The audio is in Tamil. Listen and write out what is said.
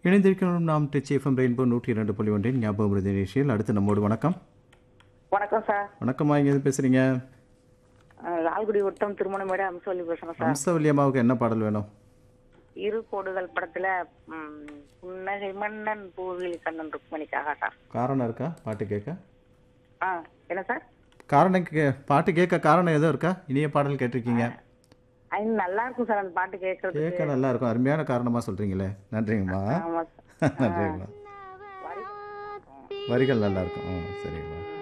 இணைந்திருக்கிறோம் நாம் டெச் எஃப்எம் ரெயின்போ நூற்றி இரண்டு புள்ளி ஒன்றின் ஞாபகம் உறுதி நிகழ்ச்சியில் அடுத்து நம்மோடு வணக்கம் வணக்கம் சார் வணக்கம்மா இங்கே எது பேசுகிறீங்க அஹ் லால்குடி வட்டம் திருமணமேடு அம்சவல்லி பேசுறேன் சார் அம்சவல்லி அம்மாவுக்கு என்ன பாடல் வேணும் இரு கோடுகள் படத்துல ம், புன்னகை மன்னன் பூவில் கண்ணன் ருக்மணிக்காக சார் காரணம் இருக்கா பாட்டு கேட்க ஆ என்ன சார் காரணம் கே பாட்டு கேட்க காரணம் எதுவும் இருக்கா இனிய பாடல் கேட்டிருக்கீங்க அது நல்லா இருக்கும் சார் அந்த பாட்டு கேட்கறதுக்கு கேட்க நல்லா இருக்கும் அருமையான காரணமாக சொல்கிறீங்களே நன்றிங்கம்மா ஆமா சார் நன்றிங்கம்மா வரிகள் நல்லா இருக்கும் ம் சரிங்கம்மா